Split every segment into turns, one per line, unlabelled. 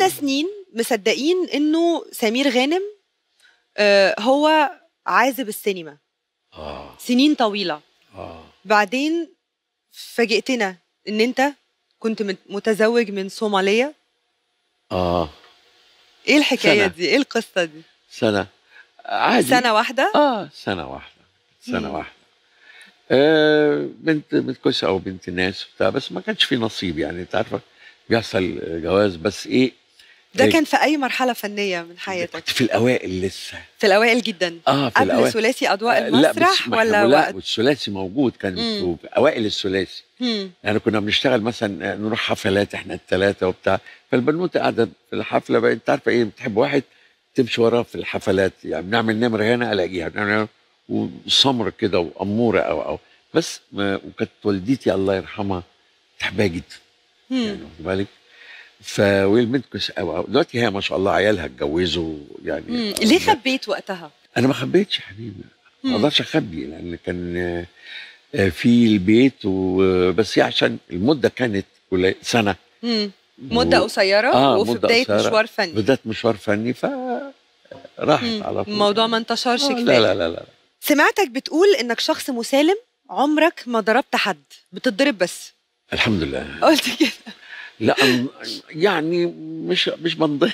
بقالنا سنين مصدقين انه سمير غانم آه، هو عازب السينما
اه
سنين طويله
اه
بعدين فاجئتنا ان انت كنت مت- متزوج من صوماليه
اه
ايه الحكايه
سنة.
دي ايه القصه دي
سنه عادي
سنه واحده
اه سنه واحده سنه
مم.
واحده آه بنت بنت كويسه او بنت ناس وبتاع بس ما كانش في نصيب يعني انت عارفه بيحصل جواز بس ايه
ده
إيه،
كان في اي مرحله فنيه من حياتك
كنت في الاوائل لسه
في الاوائل جدا
اه في
قبل
الاوائل
ثلاثي اضواء
آه، لا
المسرح
بس ما
ولا
إحنا- لا
وقت
والثلاثي موجود كان
مم.
في اوائل الثلاثي
مم.
يعني كنا بنشتغل مثلا نروح حفلات احنا الثلاثه وبتاع فالبنوته قاعده في الحفله بقى انت عارفه ايه بتحب واحد تمشي وراه في الحفلات يعني بنعمل نمره هنا الاقيها بنعمل وسمر كده واموره او او بس ما وكانت والدتي الله يرحمها تحبها جدا يعني
مم.
واخد بالك ف والبنت كويسه قوي دلوقتي هي ما شاء الله عيالها اتجوزوا يعني
مم. ليه خبيت وقتها
انا ما خبيتش يا حبيبي ما
مم.
اقدرش اخبي لان كان آه، آه، في البيت وبس هي عشان المده كانت قليل- سنه
مم. مده
و-
قصيره
آه،
وفي
مدة
بدايه
قصيرة.
مشوار فني
بدات مشوار فني ف راحت
مم.
على طول
الموضوع ما انتشرش
آه،
كفايه
لا لا لا لا
سمعتك بتقول انك شخص مسالم عمرك ما ضربت حد بتتضرب بس
الحمد لله
قلت كده
لا أم- يعني مش مش بنضرب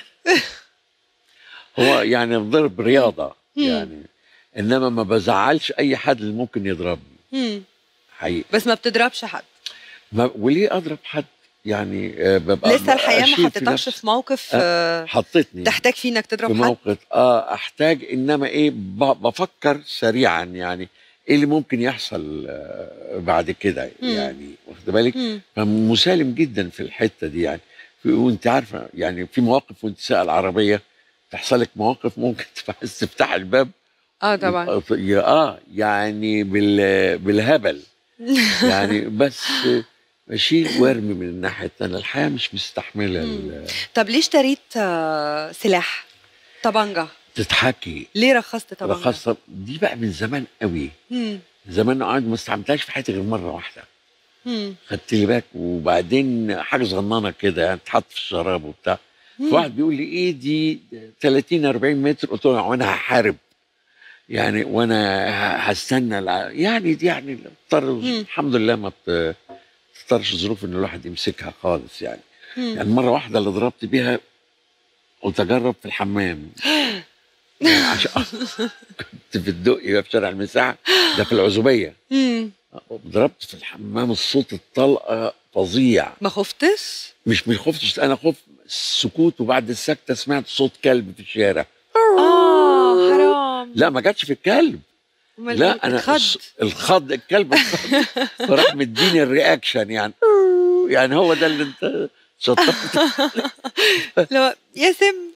هو يعني بنضرب رياضه
مم.
يعني انما ما بزعلش اي حد اللي ممكن يضربني
مم.
حقيقي
بس ما بتضربش حد
ما وليه اضرب حد يعني آه، ببقى
لسه الحياه
أشيل
ما
في
حطيتكش
نفسي.
في موقف آه،
حطتني
تحتاج فيه انك
في
تضرب حد
موقف اه احتاج انما ايه ب- بفكر سريعا يعني ايه اللي ممكن يحصل آه، بعد كده
مم.
يعني واخد بالك
مم.
مسالم جدا في الحته دي يعني في- وانت عارفه يعني في مواقف وانت سايقه العربيه تحصل لك مواقف ممكن تبقى عايز تفتح الباب
اه طبعا
يا- اه يعني بال بالهبل يعني بس اشيل وارمي من الناحيه الثانيه الحياه مش مستحمله ال-
طب ليه اشتريت آه، سلاح طبنجة
تتحكي
ليه رخصت طبنجة
خاصه دي بقى من زمان قوي
مم.
زمان قاعد ما استعملتهاش في حياتي غير مره واحده
مم.
خدت لي بالك وبعدين حاجه صغننه كده يعني تحط في الشراب وبتاع
مم.
فواحد بيقول لي ايه دي 30 40 متر قلت له وانا هحارب يعني وانا ه- هستنى الع- يعني دي يعني اضطر
مم.
الحمد لله ما ت- تضطرش ظروف ان الواحد يمسكها خالص يعني
مم.
يعني مره واحده اللي ضربت بيها قلت اجرب في الحمام يعني عشان كنت في الدقي في شارع المساحه ده في العزوبيه
مم.
ضربت في الحمام الصوت الطلقه فظيع
ما خفتش
مش ما خفتش انا خفت السكوت وبعد السكته سمعت صوت كلب في الشارع
اه حرام
لا ما جاتش في الكلب
أمال
لا
إيه؟
انا
اتخض
الص- الخض الكلب اتخض فراح مديني الرياكشن يعني يعني هو ده اللي انت شطبت
لو يا سم